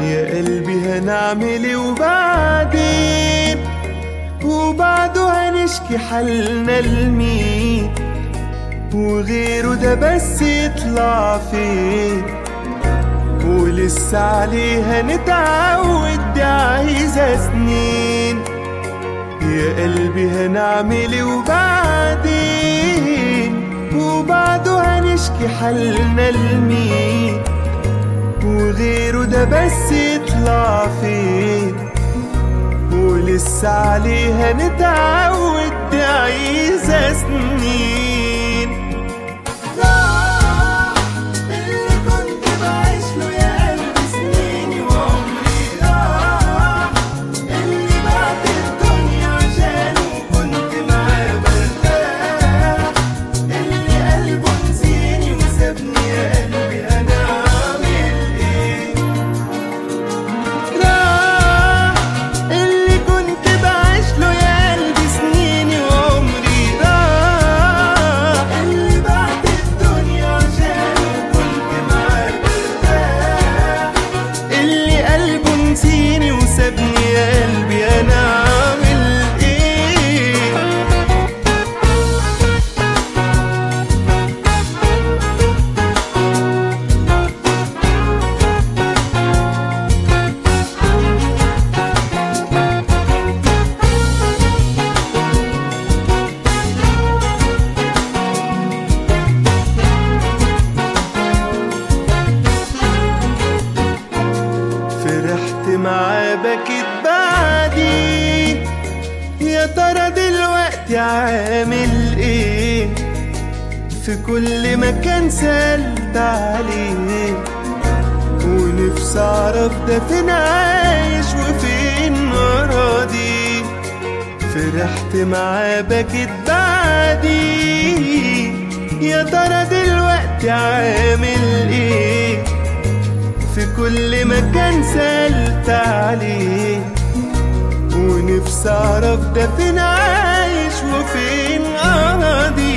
يا قلبي هنعمل ايه وبعدين وبعده هنشكي حالنا لمين وغيره ده بس يطلع فين ولسه عليها نتعود دي عايزة سنين يا قلبي هنعمل ايه وبعدين وبعده هنشكي حالنا لمين وغيره ده بس يطلع فين ولسه عليها نتعود دي عايزة سنين راح اللي كنت بعيش له يا قلبي سنيني وعمري راح اللي بعت الدنيا عشانه كنت معاه برتاح اللي قلبه نسيني وسابني يا قلبي انا اعمل ايه راح اللي كنت بعيش له يا قلبي سنيني وعمري راح اللي بعت الدنيا عشانه كنت معاه برتاح اللي قلبه نسيني وسابني يا قلبي انا عامل ايه فرحت معاه بكيت بعدي يا ترى دلوقتي عامل ايه في كل مكان سألت عليه ونفسي اعرف ده فين عايش وفين راضي فرحت معاه بكيت بعدي يا ترى دلوقتي عامل ايه في كل مكان سألت عليه ونفسي اعرف ده فين عايش وفين قاضي